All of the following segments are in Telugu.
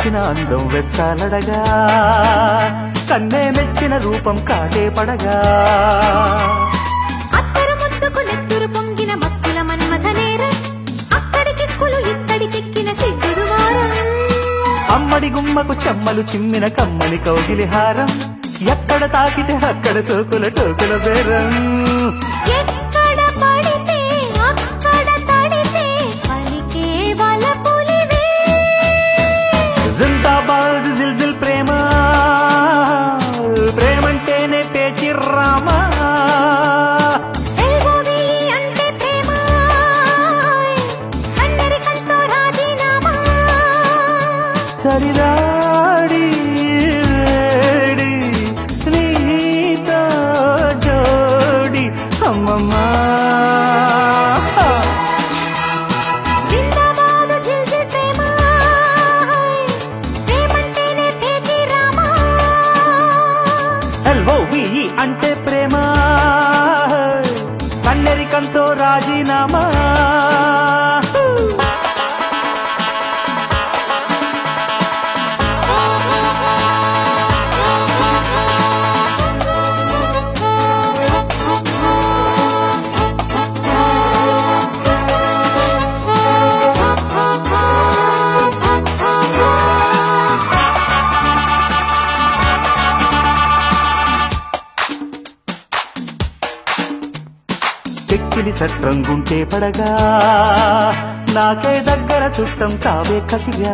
తెచ్చిన అందం వెచ్చాలడగా కన్నే మెచ్చిన రూపం కాటే పడగా అత్తరు ముద్దుకు నెత్తురు పొంగిన మత్తుల మన్మథ నేరం అక్కడికెక్కులు ఇక్కడికెక్కిన సిద్ధుడు వారం అమ్మడి గుమ్మకు చెమ్మలు చిమ్మిన కమ్మని కౌగిలి హారం ఎక్కడ తాకితే అక్కడ తోకుల టోకుల బేరం ఎక్కడ పడితే అక్కడ తడితే పలికే వలపులివే జిందాబాద్ జిల్జిల్ ప్రేమ ప్రేమంటేనే పేచి రామా ఎల్బోవి అంటే ప్రేమ అందరికంతో రాజీనామా సరిరాడి వేడి నీతో జోడి అమ్మమ్మా జిందాబాద్ జిల్జిల్ ప్రేమ ప్రేమంటేనే పేచి రామా ఎల్ఓవి అంటే ప్రేమ కన్నెరికంతో రాజీనామా చెక్కిలి చట్రంగుంటే పడగా నాకే దగ్గర చుట్టం కావే కసిగా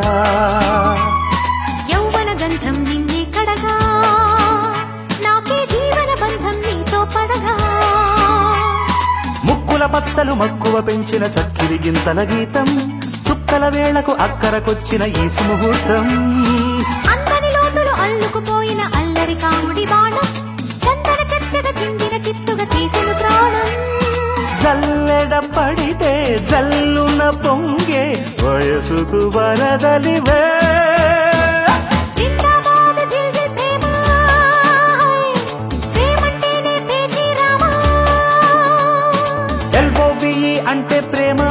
యౌవన గంధం నిన్నే కడగా నాకే జీవన బంధం నీతో పడగా ముక్కుల పత్తలు మక్కువ పెంచిన చక్కిరి గింతల గీతం చుక్కల వేళకు అక్కరకొచ్చిన ఈ సుముహూర్తం అందరి లోతులు అల్లుకుపోయిన అల్లరి కాముడి బాణం చందన కత్తెగ చిందిన చిత్తుగా తీసిన ప్రాణం జల్లెడ పడితే జల్లున పొంగే వయసుకు వరదలివే జిందాబాద్ జిల్జిల్ ప్రేమ ప్రేమంటేనే పేచి రామా ఎల్బోబిఈ అంటే ప్రేమ